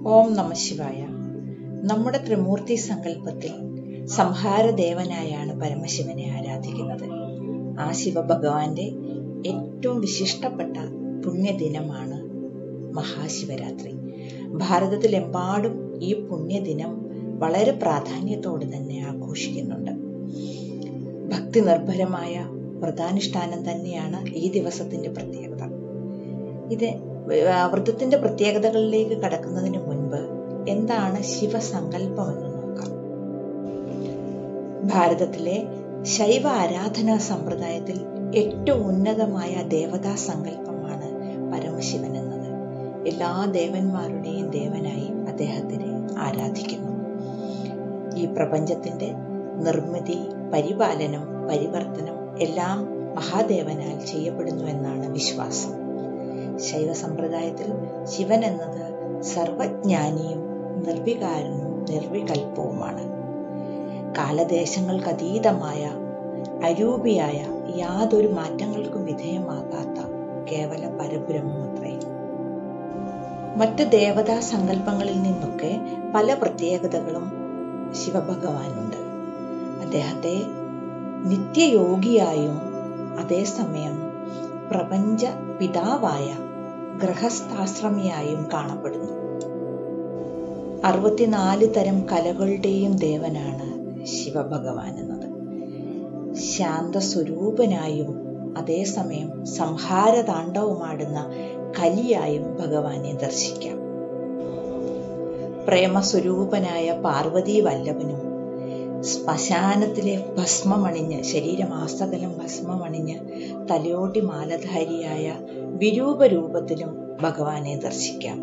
ഓം നമ ശിവായ നമ്മുടെ ത്രിമൂർത്തി സങ്കല്പത്തിൽ സംഹാരദേവനായാണ് പരമശിവനെ ആരാധിക്കുന്നത് ആ ശിവഭഗവാന്റെ ഏറ്റവും വിശിഷ്ടപ്പെട്ട പുണ്യദിനമാണ് മഹാശിവരാത്രി ഭാരതത്തിലെമ്പാടും ഈ പുണ്യദിനം വളരെ പ്രാധാന്യത്തോടെ തന്നെ ആഘോഷിക്കുന്നുണ്ട് ഭക്തി നിർഭരമായ വ്രതാനുഷ്ഠാനം തന്നെയാണ് ഈ ദിവസത്തിന്റെ പ്രത്യേകത ഇത് വ്രതത്തിന്റെ പ്രത്യേകതകളിലേക്ക് കടക്കുന്നതിന് മുൻപ് എന്താണ് ശിവസങ്കല്പം എന്ന് നോക്കാം ഭാരതത്തിലെ ശൈവ ആരാധനാ സമ്പ്രദായത്തിൽ ഏറ്റവും ഉന്നതമായ ദേവതാ സങ്കല്പമാണ് പരമശിവൻ എന്നത് എല്ലാ ദേവന്മാരുടെയും ദേവനായി അദ്ദേഹത്തിനെ ആരാധിക്കുന്നു ഈ പ്രപഞ്ചത്തിന്റെ നിർമ്മിതി പരിപാലനം പരിവർത്തനം എല്ലാം മഹാദേവനാൽ ചെയ്യപ്പെടുന്നു എന്നാണ് വിശ്വാസം ശൈവ സമ്പ്രദായത്തിൽ ശിവൻ എന്നത് സർവജ്ഞാനിയും നിർവികാരനും നിർവികൽപ്പവുമാണ് കാലദേശങ്ങൾക്കതീതമായ അരൂപിയായ യാതൊരു മാറ്റങ്ങൾക്കും വിധേയമാകാത്ത കേവല പരബ്രഹ്മമത്രേ മറ്റ് ദേവതാ സങ്കല്പങ്ങളിൽ നിന്നൊക്കെ പല പ്രത്യേകതകളും ശിവഭഗവാനുണ്ട് അദ്ദേഹത്തെ നിത്യയോഗിയായും അതേസമയം പ്രപഞ്ച പിതാവായ ഗൃഹസ്ഥാശ്രമിയായും കാണപ്പെടുന്നു അറുപത്തിനാല് തരം കലകളുടെയും ദേവനാണ് ശിവഭഗവാൻ എന്നത് ശാന്തസ്വരൂപനായും അതേസമയം സംഹാരതാണ്ഡവുമാടുന്ന കലിയായും ഭഗവാനെ ദർശിക്കാം പ്രേമസ്വരൂപനായ പാർവതീ വല്ലഭനും ശ്മശാനത്തിലെ ഭസ്മമണിഞ്ഞ് ശരീരമാസകലം ഭസ്മമണിഞ്ഞ് തലയോട്ടി മാലധാരിയായ വിരൂപ രൂപത്തിലും ഭഗവാനെ ദർശിക്കാം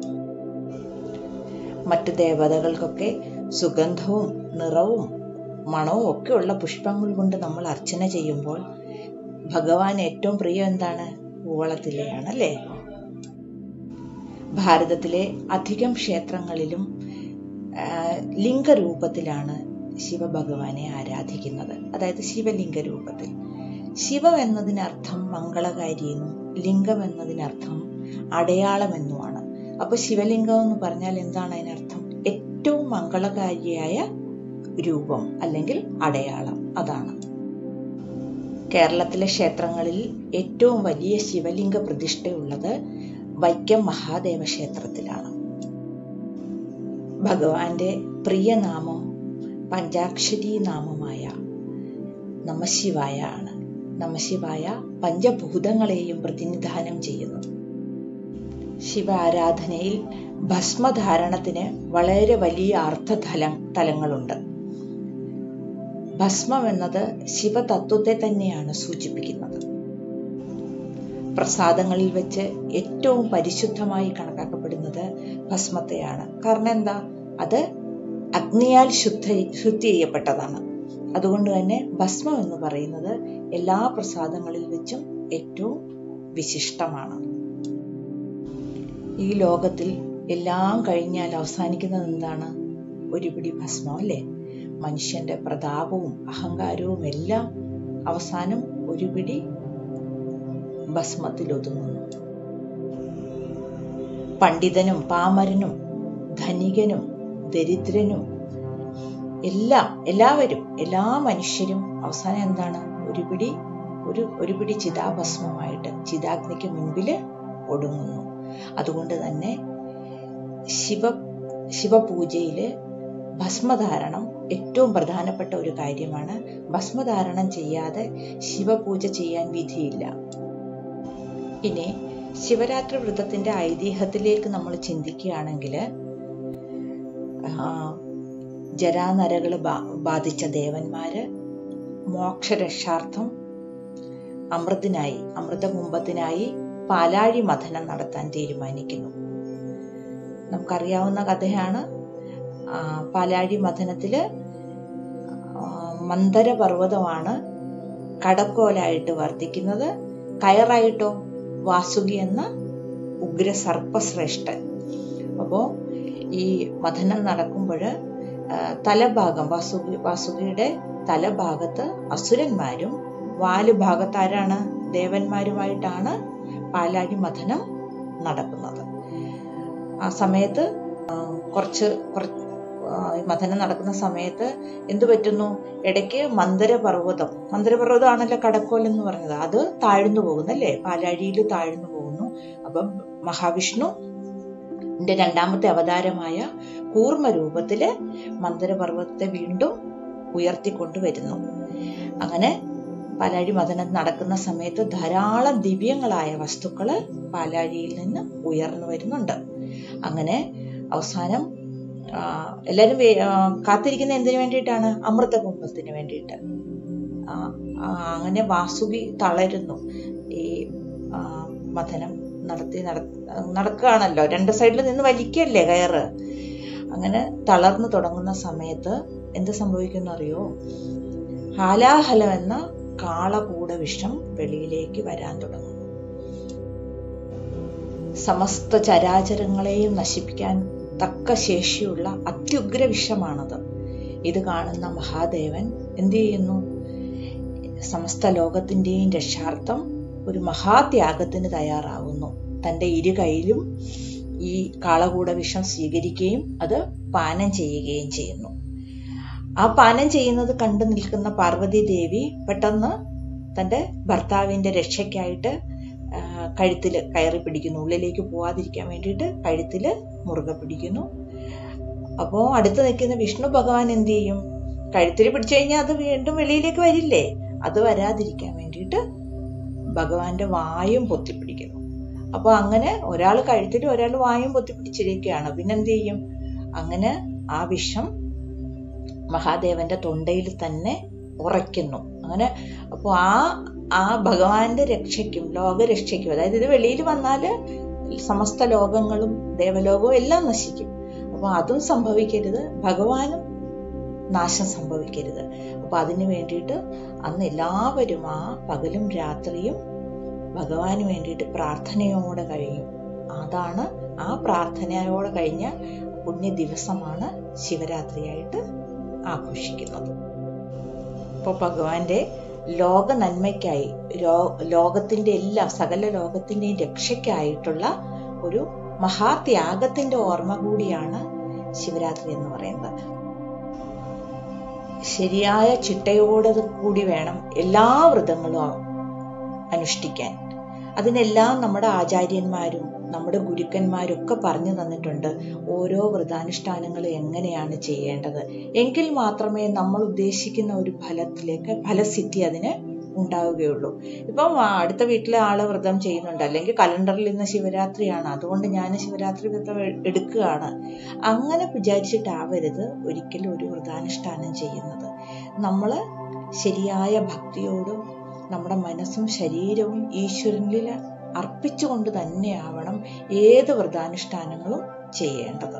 മറ്റു ദേവതകൾക്കൊക്കെ സുഗന്ധവും നിറവും മണവും ഒക്കെ ഉള്ള പുഷ്പങ്ങൾ കൊണ്ട് നമ്മൾ അർച്ചന ചെയ്യുമ്പോൾ ഭഗവാൻ ഏറ്റവും പ്രിയം എന്താണ് കൂവളത്തിലെയാണ് അല്ലേ ഭാരതത്തിലെ അധികം ക്ഷേത്രങ്ങളിലും ലിംഗരൂപത്തിലാണ് ശിവഭഗവാനെ ആരാധിക്കുന്നത് അതായത് ശിവലിംഗ രൂപത്തിൽ ശിവ എന്നതിനർത്ഥം മംഗളകാരിയെന്നും ലിംഗം എന്നതിനർത്ഥം അടയാളമെന്നുമാണ് അപ്പൊ ശിവലിംഗം എന്ന് പറഞ്ഞാൽ എന്താണ് അതിനർത്ഥം ഏറ്റവും മംഗളകാരിയായ രൂപം അല്ലെങ്കിൽ അടയാളം അതാണ് കേരളത്തിലെ ക്ഷേത്രങ്ങളിൽ ഏറ്റവും വലിയ ശിവലിംഗ പ്രതിഷ്ഠയുള്ളത് വൈക്കം മഹാദേവ ക്ഷേത്രത്തിലാണ് ഭഗവാന്റെ പ്രിയനാമം പഞ്ചാക്ഷരി നാമമായ നമശിവായ ആണ് നമശിവായ പഞ്ചഭൂതങ്ങളെയും പ്രതിനിധാനം ചെയ്യുന്നു ശിവ ആരാധനയിൽ ഭസ്മധാരണത്തിന് വളരെ വലിയ അർത്ഥതല തലങ്ങളുണ്ട് ഭസ്മം എന്നത് ശിവതത്വത്തെ തന്നെയാണ് സൂചിപ്പിക്കുന്നത് പ്രസാദങ്ങളിൽ വെച്ച് ഏറ്റവും പരിശുദ്ധമായി കണക്കാക്കപ്പെടുന്നത് ഭസ്മത്തെയാണ് കാരണം എന്താ അത് അഗ്നിയാൽ ശുദ്ധ ശുദ്ധി ചെയ്യപ്പെട്ടതാണ് അതുകൊണ്ട് തന്നെ ഭസ്മം എന്ന് പറയുന്നത് എല്ലാ പ്രസാദങ്ങളിൽ വെച്ചും ഏറ്റവും വിശിഷ്ടമാണ് ഈ ലോകത്തിൽ എല്ലാം കഴിഞ്ഞാൽ അവസാനിക്കുന്നത് എന്താണ് ഒരു പിടി ഭസ്മം അല്ലേ മനുഷ്യന്റെ പ്രതാപവും അഹങ്കാരവും എല്ലാം അവസാനം ഒരു പിടി ഭസ്മത്തിൽ ഒതുങ്ങുന്നു പണ്ഡിതനും പാമരനും ധനികനും ദരിദ്രനും എല്ലാം എല്ലാവരും എല്ലാ മനുഷ്യരും അവസാനം എന്താണ് ഒരു പിടി ഒരു ഒരു പിടി ചിതാഭസ്മമായിട്ട് ചിതാഗ്നിക്ക് മുൻപിൽ ഒടുങ്ങുന്നു അതുകൊണ്ട് തന്നെ ശിവ ശിവപൂജയില് ഭസ്മധാരണം ഏറ്റവും പ്രധാനപ്പെട്ട ഒരു കാര്യമാണ് ഭസ്മധാരണം ചെയ്യാതെ ശിവപൂജ ചെയ്യാൻ വിധിയില്ല ഇനി ശിവരാത്രി വ്രതത്തിന്റെ ഐതിഹ്യത്തിലേക്ക് നമ്മൾ ചിന്തിക്കുകയാണെങ്കിൽ ജരാനരകൾ ബാധിച്ച ദേവന്മാര് മോക്ഷരക്ഷാർത്ഥം അമൃതിനായി അമൃതകുംഭത്തിനായി പാലാഴി മഥനം നടത്താൻ തീരുമാനിക്കുന്നു നമുക്കറിയാവുന്ന കഥയാണ് പാലാഴി മഥനത്തില് മന്ദര പർവ്വതമാണ് കടക്കോലായിട്ട് വർദ്ധിക്കുന്നത് കയറായിട്ടോ വാസുകി എന്ന ഉഗ്ര സർപ്പശ്രേഷ്ഠൻ അപ്പോ ഈ മഥനം നടക്കുമ്പോൾ തലഭാഗം വാസുകി വാസുകിയുടെ തലഭാഗത്ത് അസുരന്മാരും വാല് ഭാഗത്ത് ആരാണ് ദേവന്മാരുമായിട്ടാണ് പാലാഴി മഥനം നടക്കുന്നത് ആ സമയത്ത് കുറച്ച് കുറച്ച് മഥനം നടക്കുന്ന സമയത്ത് എന്തു പറ്റുന്നു ഇടയ്ക്ക് മന്ദരപർവ്വതം മന്ദരപർവ്വതമാണല്ലോ കടക്കോൽ എന്ന് പറഞ്ഞത് അത് താഴ്ന്നു പോകുന്നു അല്ലേ പാലാഴിയിൽ താഴ്ന്നു പോകുന്നു അപ്പം മഹാവിഷ്ണു രണ്ടാമത്തെ അവതാരമായ കൂർമ്മ രൂപത്തില് മന്ദരപർവ്വതത്തെ വീണ്ടും ഉയർത്തിക്കൊണ്ടുവരുന്നു അങ്ങനെ പാലാഴി മഥനം നടക്കുന്ന സമയത്ത് ധാരാളം ദിവ്യങ്ങളായ വസ്തുക്കള് പാലാഴിയിൽ നിന്ന് ഉയർന്നു വരുന്നുണ്ട് അങ്ങനെ അവസാനം എല്ലാരും കാത്തിരിക്കുന്ന എന്തിനു വേണ്ടിയിട്ടാണ് അമൃതകുംഭത്തിന് വേണ്ടിയിട്ട് അങ്ങനെ വാസുകി തളരുന്നു ഈ മഥനം നടത്തി നടക്കുകയാണല്ലോ രണ്ട് സൈഡിൽ നിന്ന് വലിക്കല്ലേ കയറ് അങ്ങനെ തളർന്നു തുടങ്ങുന്ന സമയത്ത് എന്ത് സംഭവിക്കുന്നു അറിയോ ഹാലാഹലം എന്ന കാളകൂട വിഷം വെളിയിലേക്ക് വരാൻ തുടങ്ങുന്നു സമസ്ത ചരാചരങ്ങളെയും നശിപ്പിക്കാൻ തക്ക ശേഷിയുള്ള അത്യുഗ്ര വിഷമാണത് ഇത് കാണുന്ന മഹാദേവൻ എന്തു ചെയ്യുന്നു സമസ്ത ലോകത്തിന്റെയും രക്ഷാർത്ഥം ഒരു മഹാത്യാഗത്തിന് തയ്യാറാവുന്നു തന്റെ ഇരു കൈയിലും ഈ കാളകൂട വിഷം സ്വീകരിക്കുകയും അത് പാനം ചെയ്യുകയും ചെയ്യുന്നു ആ പാനം ചെയ്യുന്നത് കണ്ടു നിൽക്കുന്ന പാർവതി ദേവി പെട്ടെന്ന് തന്റെ ഭർത്താവിന്റെ രക്ഷയ്ക്കായിട്ട് കഴുത്തില് കയറി പിടിക്കുന്നു ഉള്ളിലേക്ക് പോവാതിരിക്കാൻ വേണ്ടിയിട്ട് കഴുത്തില് മുറുകെ പിടിക്കുന്നു അപ്പോ അടുത്ത് നിൽക്കുന്ന വിഷ്ണു ഭഗവാൻ എന്ത് ചെയ്യും കഴുത്തിൽ പിടിച്ചു കഴിഞ്ഞാൽ അത് വീണ്ടും വെളിയിലേക്ക് വരില്ലേ അത് വരാതിരിക്കാൻ വേണ്ടിയിട്ട് ഭഗവാന്റെ വായും പൊത്തിപ്പിടിക്കുന്നു അപ്പൊ അങ്ങനെ ഒരാൾ കഴുത്തിലും ഒരാൾ വായും പൊത്തിപ്പിടിച്ചിരിക്കുകയാണ് പിന്നെന്ത് ചെയ്യും അങ്ങനെ ആ വിഷം മഹാദേവന്റെ തൊണ്ടയിൽ തന്നെ ഉറയ്ക്കുന്നു അങ്ങനെ അപ്പോൾ ആ ആ ഭഗവാന്റെ രക്ഷയ്ക്കും ലോകരക്ഷയ്ക്കും അതായത് ഇത് വെളിയിൽ വന്നാല് സമസ്ത ലോകങ്ങളും ദേവലോകവും എല്ലാം നശിക്കും അപ്പൊ അതും സംഭവിക്കരുത് ഭഗവാനും നാശം സംഭവിക്കരുത് അപ്പൊ അതിനു വേണ്ടിയിട്ട് അന്ന് എല്ലാവരും ആ പകലും രാത്രിയും ഭഗവാന് വേണ്ടിയിട്ട് പ്രാർത്ഥനയോടെ കഴിയും അതാണ് ആ പ്രാർത്ഥനയോടെ കഴിഞ്ഞ പുണ്യ ദിവസമാണ് ശിവരാത്രിയായിട്ട് ആഘോഷിക്കുന്നത് അപ്പോൾ ഭഗവാന്റെ ലോക നന്മയ്ക്കായി ലോകത്തിന്റെ എല്ലാ സകല ലോകത്തിന്റെയും രക്ഷയ്ക്കായിട്ടുള്ള ഒരു മഹാത്യാഗത്തിന്റെ ഓർമ്മ കൂടിയാണ് ശിവരാത്രി എന്ന് പറയുന്നത് ശരിയായ ചിട്ടയോടെ കൂടി വേണം എല്ലാ വ്രതങ്ങളും അനുഷ്ഠിക്കാൻ അതിനെല്ലാം നമ്മുടെ ആചാര്യന്മാരും നമ്മുടെ ഗുരുക്കന്മാരും ഒക്കെ പറഞ്ഞു തന്നിട്ടുണ്ട് ഓരോ വ്രതാനുഷ്ഠാനങ്ങൾ എങ്ങനെയാണ് ചെയ്യേണ്ടത് എങ്കിൽ മാത്രമേ നമ്മൾ ഉദ്ദേശിക്കുന്ന ഒരു ഫലത്തിലേക്ക് ഫലസിദ്ധി അതിന് ഉണ്ടാവുകയുള്ളൂ ഇപ്പം അടുത്ത വീട്ടിലെ ആള് വ്രതം ചെയ്യുന്നുണ്ട് അല്ലെങ്കിൽ കലണ്ടറിൽ ഇന്ന് ശിവരാത്രിയാണ് അതുകൊണ്ട് ഞാൻ ശിവരാത്രി വ്രതം എടുക്കുകയാണ് അങ്ങനെ വിചാരിച്ചിട്ടാവരുത് ഒരിക്കലും ഒരു വ്രതാനുഷ്ഠാനം ചെയ്യുന്നത് നമ്മൾ ശരിയായ ഭക്തിയോടും നമ്മുടെ മനസ്സും ശരീരവും ഈശ്വരനിൽ അർപ്പിച്ചുകൊണ്ട് തന്നെയാവണം ഏത് വ്രതാനുഷ്ഠാനങ്ങളും ചെയ്യേണ്ടത്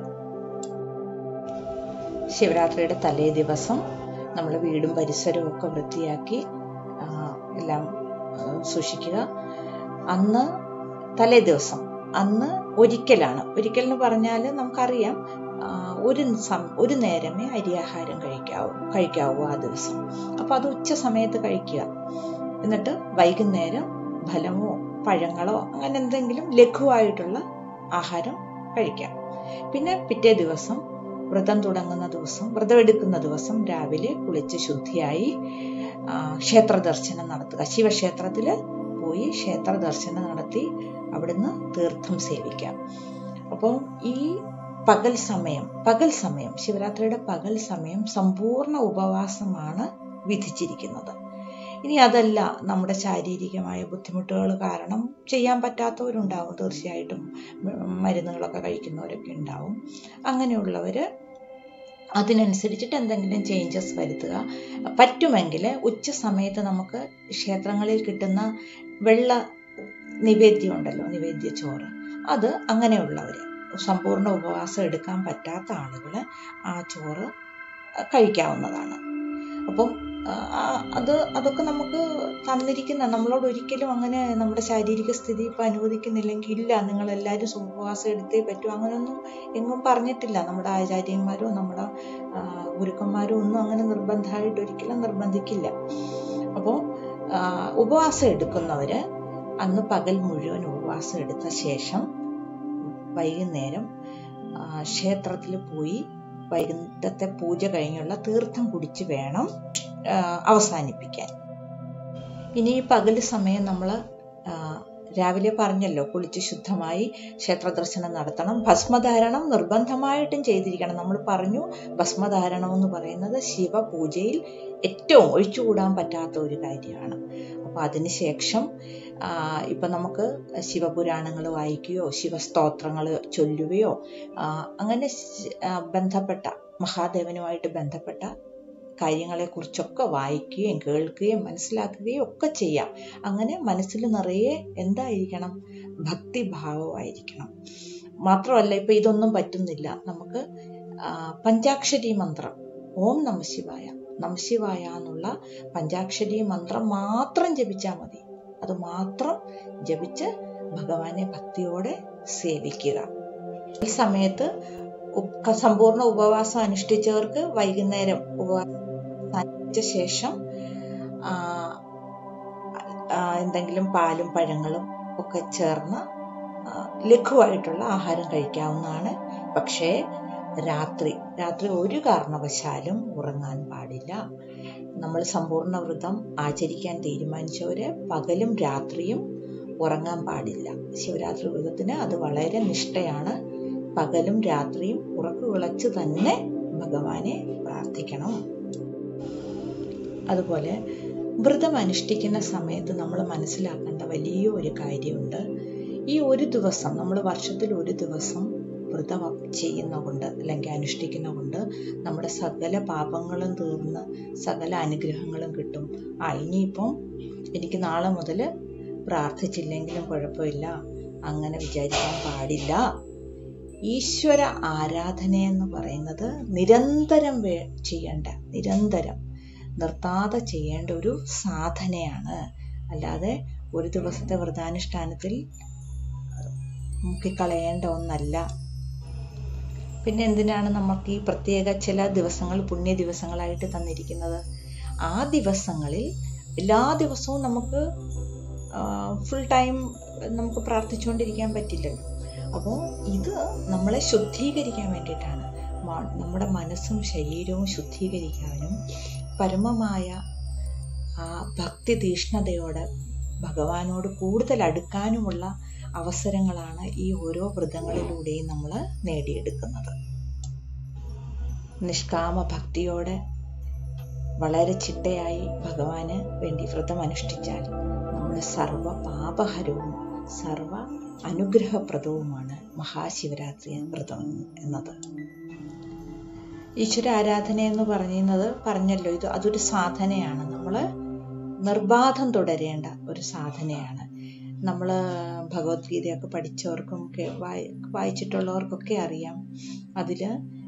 ശിവരാത്രിയുടെ തലേ ദിവസം നമ്മൾ വീടും പരിസരവും ഒക്കെ വൃത്തിയാക്കി എല്ലാം സൂക്ഷിക്കുക അന്ന് തലേ ദിവസം അന്ന് ഒരിക്കലാണ് ഒരിക്കൽ എന്ന് പറഞ്ഞാൽ നമുക്കറിയാം ഒരു ഒരു നേരമേ അരിയാഹാരം കഴിക്കാവൂ കഴിക്കാവൂ ആ ദിവസം അപ്പൊ അത് ഉച്ച സമയത്ത് കഴിക്കുക എന്നിട്ട് വൈകുന്നേരം ഫലമോ പഴങ്ങളോ അങ്ങനെ എന്തെങ്കിലും ലഘുവായിട്ടുള്ള ആഹാരം കഴിക്കാം പിന്നെ പിറ്റേ ദിവസം വ്രതം തുടങ്ങുന്ന ദിവസം വ്രതം എടുക്കുന്ന ദിവസം രാവിലെ കുളിച്ച് ശുദ്ധിയായി ക്ഷേത്ര ദർശനം നടത്തുക ശിവക്ഷേത്രത്തിൽ പോയി ക്ഷേത്ര ദർശനം നടത്തി അവിടുന്ന് തീർത്ഥം സേവിക്കാം അപ്പോൾ ഈ പകൽ സമയം പകൽ സമയം ശിവരാത്രിയുടെ പകൽ സമയം സമ്പൂർണ്ണ ഉപവാസമാണ് വിധിച്ചിരിക്കുന്നത് ഇനി അതല്ല നമ്മുടെ ശാരീരികമായ ബുദ്ധിമുട്ടുകൾ കാരണം ചെയ്യാൻ പറ്റാത്തവരുണ്ടാവും തീർച്ചയായിട്ടും മരുന്നുകളൊക്കെ കഴിക്കുന്നവരൊക്കെ ഉണ്ടാവും അങ്ങനെയുള്ളവർ അതിനനുസരിച്ചിട്ട് എന്തെങ്കിലും ചേഞ്ചസ് വരുത്തുക പറ്റുമെങ്കിൽ ഉച്ച സമയത്ത് നമുക്ക് ക്ഷേത്രങ്ങളിൽ കിട്ടുന്ന വെള്ള നിവേദ്യം ഉണ്ടല്ലോ നിവേദ്യ ചോറ് അത് അങ്ങനെയുള്ളവർ സമ്പൂർണ്ണ ഉപവാസം എടുക്കാൻ പറ്റാത്ത ആളുകൾ ആ ചോറ് കഴിക്കാവുന്നതാണ് അപ്പം അത് അതൊക്കെ നമുക്ക് തന്നിരിക്കുന്ന നമ്മളോട് ഒരിക്കലും അങ്ങനെ നമ്മുടെ ശാരീരിക സ്ഥിതി ഇപ്പം അനുവദിക്കുന്നില്ലെങ്കിൽ ഇല്ല നിങ്ങൾ എല്ലാവരും ഉപവാസം എടുത്തേ പറ്റൂ അങ്ങനെയൊന്നും എങ്ങും പറഞ്ഞിട്ടില്ല നമ്മുടെ ആചാര്യന്മാരോ നമ്മുടെ ഗുരുക്കന്മാരോ ഒന്നും അങ്ങനെ നിർബന്ധമായിട്ട് ഒരിക്കലും നിർബന്ധിക്കില്ല അപ്പോൾ ഉപവാസം എടുക്കുന്നവര് അന്ന് പകൽ മുഴുവൻ ഉപവാസം എടുത്ത ശേഷം വൈകുന്നേരം ക്ഷേത്രത്തിൽ പോയി വൈകുന്നേരത്തെ പൂജ കഴിഞ്ഞുള്ള തീർത്ഥം കുടിച്ച് വേണം ആ, അവസാനിപ്പിക്കാൻ ഇനി ഈ പകൽ സമയം നമ്മൾ രാവിലെ പറഞ്ഞല്ലോ കുളിച്ച് ശുദ്ധമായി ക്ഷേത്ര ദർശനം നടത്തണം ഭസ്മധാരണം നിർബന്ധമായിട്ടും ചെയ്തിരിക്കണം നമ്മൾ പറഞ്ഞു ഭസ്മധാരണം എന്ന് പറയുന്നത് ശിവപൂജയിൽ ഏറ്റവും ഒഴിച്ചുകൂടാൻ പറ്റാത്ത ഒരു കാര്യമാണ് അപ്പൊ അതിനുശേഷം ആ, ഇപ്പൊ നമുക്ക് ശിവപുരാണങ്ങൾ വായിക്കുകയോ ശിവസ്തോത്രങ്ങൾ ചൊല്ലുകയോ ആ, അങ്ങനെ ശ്- ആ, ബന്ധപ്പെട്ട മഹാദേവനുമായിട്ട് ബന്ധപ്പെട്ട കാര്യങ്ങളെക്കുറിച്ചൊക്കെ വായിക്കുകയും കേൾക്കുകയും മനസ്സിലാക്കുകയും ഒക്കെ ചെയ്യാം അങ്ങനെ മനസ്സിൽ നിറയെ എന്തായിരിക്കണം ഭക്തിഭാവമായിരിക്കണം മാത്രമല്ല ഇപ്പൊ ഇതൊന്നും പറ്റുന്നില്ല നമുക്ക് ആ, പഞ്ചാക്ഷരി മന്ത്രം ഓം നമ ശിവായ നമശിവായ എന്നുള്ള പഞ്ചാക്ഷരി മന്ത്രം മാത്രം ജപിച്ചാൽ മതി അത് മാത്രം ജപിച്ച് ഭഗവാനെ ഭക്തിയോടെ സേവിക്കുക ഈ സമയത്ത് ഉപ്- സമ്പൂർണ്ണ ഉപവാസം അനുഷ്ഠിച്ചവർക്ക് വൈകുന്നേരം ഉപവാസം അനുഷ്ഠിച്ച ശേഷം ആ, ആ, എന്തെങ്കിലും പാലും പഴങ്ങളും ഒക്കെ ചേർന്ന് ആ, ലഘുവായിട്ടുള്ള ആഹാരം കഴിക്കാവുന്നതാണ് പക്ഷേ രാത്രി രാത്രി ഒരു കാരണവശാലും ഉറങ്ങാൻ പാടില്ല നമ്മൾ സമ്പൂർണ്ണ വ്രതം ആചരിക്കാൻ തീരുമാനിച്ചവര് പകലും രാത്രിയും ഉറങ്ങാൻ പാടില്ല ശിവരാത്രി വ്രതത്തിന് അത് വളരെ നിഷ്ഠയാണ് പകലും രാത്രിയും ഉറക്കുവിളച്ച് തന്നെ ഭഗവാനെ പ്രാർത്ഥിക്കണം അതുപോലെ വ്രതം അനുഷ്ഠിക്കുന്ന സമയത്ത് നമ്മൾ മനസ്സിലാക്കേണ്ട വലിയ ഒരു കാര്യമുണ്ട് ഈ ഒരു ദിവസം നമ്മൾ വർഷത്തിൽ ഒരു ദിവസം വ്രതം ചെയ്യുന്ന കൊണ്ട് അല്ലെങ്കിൽ അനുഷ്ഠിക്കുന്ന കൊണ്ട് നമ്മുടെ സകല പാപങ്ങളും തീർന്ന് സകല അനുഗ്രഹങ്ങളും കിട്ടും ആ ഇനിയിപ്പം എനിക്ക് നാളെ മുതൽ പ്രാർത്ഥിച്ചില്ലെങ്കിലും കുഴപ്പമില്ല അങ്ങനെ വിചാരിക്കാൻ പാടില്ല ഈശ്വര ആരാധന എന്ന് പറയുന്നത് നിരന്തരം വേ ചെയ്യേണ്ട നിരന്തരം നിർത്താതെ ചെയ്യേണ്ട ഒരു സാധനയാണ് അല്ലാതെ ഒരു ദിവസത്തെ വ്രതാനുഷ്ഠാനത്തിൽ മുക്കിക്കളയേണ്ട ഒന്നല്ല പിന്നെ എന്തിനാണ് നമുക്ക് ഈ പ്രത്യേക ചില ദിവസങ്ങൾ പുണ്യ ദിവസങ്ങളായിട്ട് തന്നിരിക്കുന്നത് ആ ദിവസങ്ങളിൽ എല്ലാ ദിവസവും നമുക്ക് ഫുൾ ടൈം നമുക്ക് പ്രാർത്ഥിച്ചുകൊണ്ടിരിക്കാൻ പറ്റില്ലല്ലോ അപ്പോൾ ഇത് നമ്മളെ ശുദ്ധീകരിക്കാൻ വേണ്ടിയിട്ടാണ് മ- നമ്മുടെ മനസ്സും ശരീരവും ശുദ്ധീകരിക്കാനും പരമമായ ആ ഭക്തി തീഷ്ണതയോടെ ഭഗവാനോട് കൂടുതൽ അടുക്കാനുമുള്ള അവസരങ്ങളാണ് ഈ ഓരോ വ്രതങ്ങളിലൂടെയും നമ്മൾ നേടിയെടുക്കുന്നത് നിഷ്കാമ ഭക്തിയോടെ വളരെ ചിട്ടയായി ഭഗവാന് വേണ്ടി വ്രതം അനുഷ്ഠിച്ചാൽ നമ്മുടെ സർവ പാപഹരവും സർവ അനുഗ്രഹപ്രദവുമാണ് മഹാശിവരാത്രി വ്രതം എന്നത് ഈശ്വര ആരാധന എന്ന് പറയുന്നത് പറഞ്ഞല്ലോ ഇത് അതൊരു സാധനയാണ് നമ്മൾ നിർബാധം തുടരേണ്ട ഒരു സാധനയാണ് നമ്മൾ ഭഗവത്ഗീതയൊക്കെ പഠിച്ചവർക്കും ഒക്കെ വായി വായിച്ചിട്ടുള്ളവർക്കൊക്കെ അറിയാം അതിൽ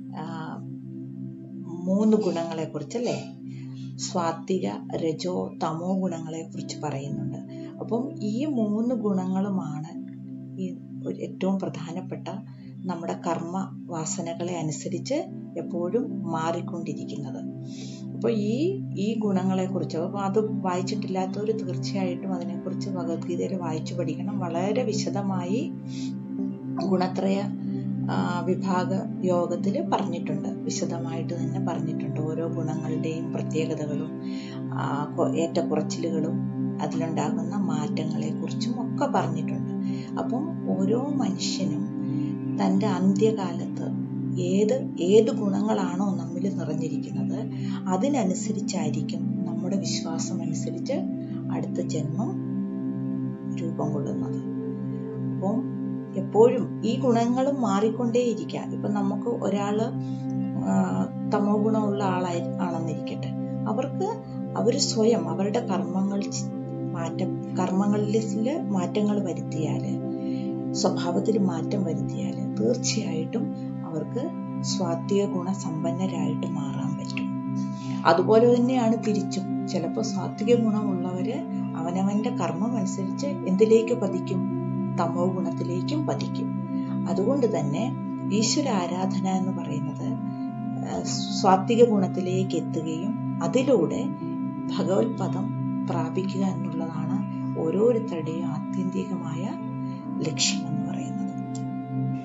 മൂന്ന് ഗുണങ്ങളെ കുറിച്ചല്ലേ സ്വാത്വിക രജോ തമോ ഗുണങ്ങളെ കുറിച്ച് പറയുന്നുണ്ട് അപ്പം ഈ മൂന്ന് ഗുണങ്ങളുമാണ് ഈ ഒരു ഏറ്റവും പ്രധാനപ്പെട്ട നമ്മുടെ കർമ്മ വാസനകളെ അനുസരിച്ച് എപ്പോഴും മാറിക്കൊണ്ടിരിക്കുന്നത് അപ്പോൾ ഈ ഈ ഗുണങ്ങളെ കുറിച്ച് അപ്പോൾ അത് വായിച്ചിട്ടില്ലാത്തവർ തീർച്ചയായിട്ടും അതിനെക്കുറിച്ച് ഭഗവത്ഗീതയിൽ വായിച്ചു പഠിക്കണം വളരെ വിശദമായി ഗുണത്രയ ആ, വിഭാഗ യോഗത്തിൽ പറഞ്ഞിട്ടുണ്ട് വിശദമായിട്ട് തന്നെ പറഞ്ഞിട്ടുണ്ട് ഓരോ ഗുണങ്ങളുടെയും പ്രത്യേകതകളും ആ, കൊ- ഏറ്റക്കുറച്ചിലുകളും അതിലുണ്ടാകുന്ന മാറ്റങ്ങളെ കുറിച്ചും ഒക്കെ പറഞ്ഞിട്ടുണ്ട് അപ്പം ഓരോ മനുഷ്യനും തൻ്റെ അന്ത്യകാലത്ത് ഏത് ഏത് ഗുണങ്ങളാണോ നമ്മിൽ നിറഞ്ഞിരിക്കുന്നത് അതിനനുസരിച്ചായിരിക്കും നമ്മുടെ വിശ്വാസം അനുസരിച്ച് അടുത്ത ജന്മം രൂപം കൊള്ളുന്നത് അപ്പം എപ്പോഴും ഈ ഗുണങ്ങളും മാറിക്കൊണ്ടേയിരിക്കാം ഇപ്പൊ നമുക്ക് ഒരാള് ആ, തമോ ഗുണമുള്ള ആളായി ആണെന്നിരിക്കട്ടെ അവർക്ക് അവർ സ്വയം അവരുടെ കർമ്മങ്ങൾ ചി- മാറ്റം കർമ്മങ്ങളിൽ മാറ്റങ്ങൾ വരുത്തിയാല് സ്വഭാവത്തിൽ മാറ്റം വരുത്തിയാൽ തീർച്ചയായിട്ടും അവർക്ക് സ്വാത്വിക ഗുണ സമ്പന്നരായിട്ട് മാറാൻ പറ്റും അതുപോലെ തന്നെയാണ് തിരിച്ചും ചിലപ്പോൾ സാത്വിക ഗുണമുള്ളവര് അവനവന്റെ കർമ്മം അനുസരിച്ച് എന്തിലേക്ക് പതിക്കും തമോ ഗുണത്തിലേക്കും പതിക്കും അതുകൊണ്ട് തന്നെ ഈശ്വര ആരാധന എന്ന് പറയുന്നത് ആ, സ്വാത്വിക ഗുണത്തിലേക്ക് എത്തുകയും അതിലൂടെ ഭഗവത് പദം പ്രാപിക്കുക എന്നുള്ളതാണ് ഓരോരുത്തരുടെയും ആത്യന്തികമായ ലക്ഷ്യം എന്ന് പറയുന്നത്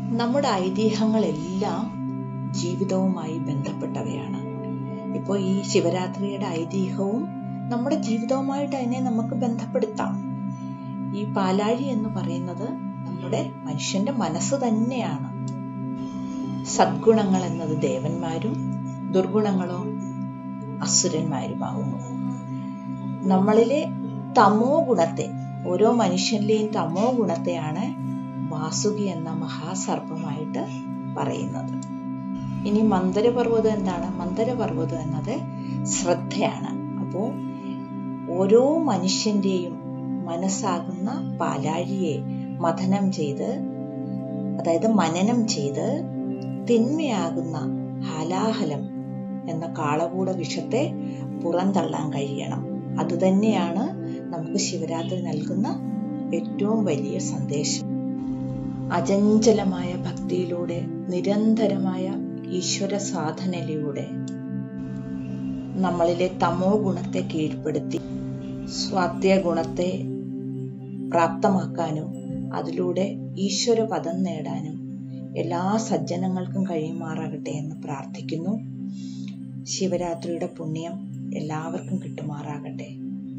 നമ്മുടെ ഐതിഹ്യങ്ങളെല്ലാം ജീവിതവുമായി ബന്ധപ്പെട്ടവയാണ് ഇപ്പോൾ ഈ ശിവരാത്രിയുടെ ഐതിഹ്യവും നമ്മുടെ ജീവിതവുമായിട്ട് അതിനെ നമുക്ക് ബന്ധപ്പെടുത്താം ഈ പാലാഴി എന്ന് പറയുന്നത് നമ്മുടെ മനുഷ്യന്റെ മനസ്സ് തന്നെയാണ് സദ്ഗുണങ്ങൾ എന്നത് ദേവന്മാരും ദുർഗുണങ്ങളോ അസുരന്മാരുമാകുന്നു നമ്മളിലെ തമോ ഗുണത്തെ ഓരോ മനുഷ്യനിലെയും തമോ ഗുണത്തെയാണ് വാസുകി എന്ന മഹാസർപ്പമായിട്ട് പറയുന്നത് ഇനി മന്ദരപർവ്വതം എന്താണ് മന്ദരപർവ്വതം എന്നത് ശ്രദ്ധയാണ് അപ്പോൾ ഓരോ മനുഷ്യന്റെയും മനസ്സാകുന്ന പാലാഴിയെ മഥനം ചെയ്ത് അതായത് മനനം ചെയ്ത് തിന്മയാകുന്ന ഹാലാഹലം എന്ന കാളകൂട വിഷത്തെ പുറന്തള്ളാൻ കഴിയണം അതുതന്നെയാണ് നമുക്ക് ശിവരാത്രി നൽകുന്ന ഏറ്റവും വലിയ സന്ദേശം അചഞ്ചലമായ ഭക്തിയിലൂടെ നിരന്തരമായ ഈശ്വര സാധനയിലൂടെ നമ്മളിലെ തമോ ഗുണത്തെ കീഴ്പ്പെടുത്തി സ്വാത്യ ഗുണത്തെ പ്രാപ്തമാക്കാനും അതിലൂടെ ഈശ്വര പദം നേടാനും എല്ലാ സജ്ജനങ്ങൾക്കും കഴിയുമാറാകട്ടെ എന്ന് പ്രാർത്ഥിക്കുന്നു ശിവരാത്രിയുടെ പുണ്യം എല്ലാവർക്കും കിട്ടുമാറാകട്ടെ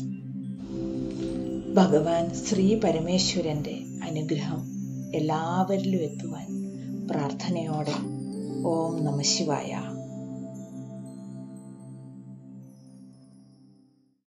ഭഗവാൻ ശ്രീ പരമേശ്വരന്റെ അനുഗ്രഹം എല്ലാവരിലും എത്തുവാൻ പ്രാർത്ഥനയോടെ ഓം നമ ശിവായ